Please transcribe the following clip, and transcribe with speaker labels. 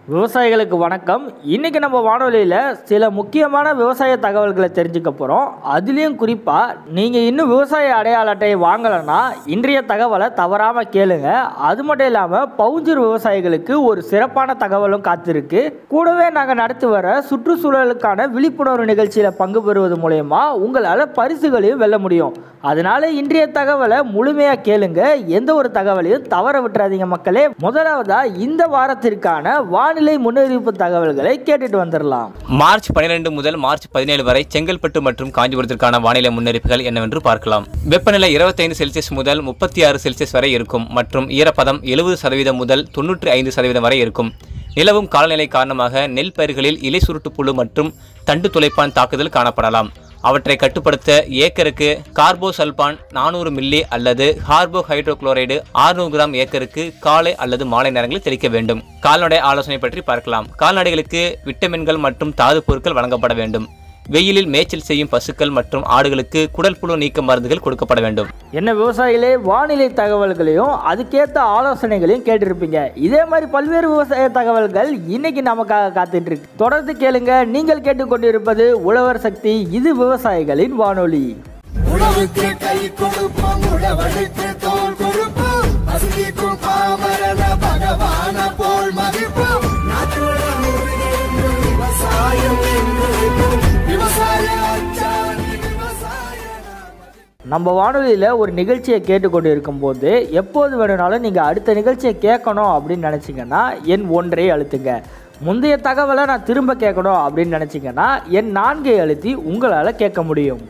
Speaker 1: விவசாயிகளுக்கு வணக்கம் இன்னைக்கு நம்ம வானொலியில் சில முக்கியமான விவசாய தகவல்களை தெரிஞ்சுக்க போகிறோம் அதுலேயும் குறிப்பாக நீங்கள் இன்னும் விவசாய அடையாள அட்டையை வாங்கலைன்னா இன்றைய தகவலை தவறாமல் கேளுங்க அது மட்டும் இல்லாமல் பவுஞ்சூர் விவசாயிகளுக்கு ஒரு சிறப்பான தகவலும் காத்திருக்கு கூடவே நாங்கள் நடத்தி வர சுற்றுச்சூழலுக்கான விழிப்புணர்வு நிகழ்ச்சியில் பங்கு பெறுவது மூலயமா உங்களால் பரிசுகளையும் வெல்ல முடியும் அதனால இன்றைய தகவலை முழுமையாக கேளுங்க எந்த ஒரு தகவலையும் தவற விட்டுறாதீங்க மக்களே முதலாவதா இந்த வாரத்திற்கான வானிலை முன்னறிவிப்பு தகவல்களை கேட்டுட்டு வந்துடலாம்
Speaker 2: மார்ச் 12 முதல் மார்ச் பதினேழு வரை செங்கல்பட்டு மற்றும் காஞ்சிபுரத்திற்கான வானிலை முன்னறிப்புகள் என்னவென்று பார்க்கலாம் வெப்பநிலை 25 செல்சியஸ் முதல் முப்பத்தி ஆறு செல்சியஸ் வரை இருக்கும் மற்றும் ஈரப்பதம் எழுபது சதவீதம் முதல் தொண்ணூற்றி ஐந்து சதவீதம் வரை இருக்கும் நிலவும் காலநிலை காரணமாக நெல் பயிர்களில் இலை சுருட்டு புழு மற்றும் தண்டு துளைப்பான் தாக்குதல் காணப்படலாம் அவற்றை கட்டுப்படுத்த ஏக்கருக்கு கார்போசல்பான் நானூறு மில்லி அல்லது கார்போ ஹைட்ரோகுளோரைடு 600 கிராம் ஏக்கருக்கு காலை அல்லது மாலை நேரங்களில் தெளிக்க வேண்டும் கால்நடை ஆலோசனை பற்றி பார்க்கலாம் கால்நடைகளுக்கு விட்டமின்கள் மற்றும் தாது பொருட்கள் வழங்கப்பட வேண்டும் வெயிலில் மேய்ச்சல் செய்யும் பசுக்கள் மற்றும் ஆடுகளுக்கு குடல் புழு நீக்க மருந்துகள் கொடுக்கப்பட வேண்டும்
Speaker 1: என்ன விவசாயிகளே வானிலை தகவல்களையும் அதுக்கேற்ற ஆலோசனைகளையும் கேட்டிருப்பீங்க இதே மாதிரி பல்வேறு விவசாய தகவல்கள் இன்னைக்கு நமக்காக காத்துட்டு இருக்கு தொடர்ந்து கேளுங்க நீங்கள் கேட்டுக்கொண்டிருப்பது உழவர் சக்தி இது விவசாயிகளின் வானொலி
Speaker 3: உழவுக்கு கை கொடுப்போம் உழவனுக்கு தோல் கொடுப்போம் பசுதிக்கும் பாமரன பகவான போல் மதிப்போம் நாட்டுடன் உறுதியேற்று விவசாயம் என்று விவசாய அச்சாணி விவசாய நாம.
Speaker 1: நம்ம வானொலியில் ஒரு நிகழ்ச்சியை கேட்டுக்கொண்டு இருக்கும்போது எப்போது வேணும்னாலும் நீங்கள் அடுத்த நிகழ்ச்சியை கேட்கணும் அப்படின்னு நினச்சிங்கன்னா என் ஒன்றை அழுத்துங்க முந்தைய தகவலை நான் திரும்ப கேட்கணும் அப்படின்னு நினச்சிங்கன்னா என் நான்கை அழுத்தி உங்களால் கேட்க முடியும்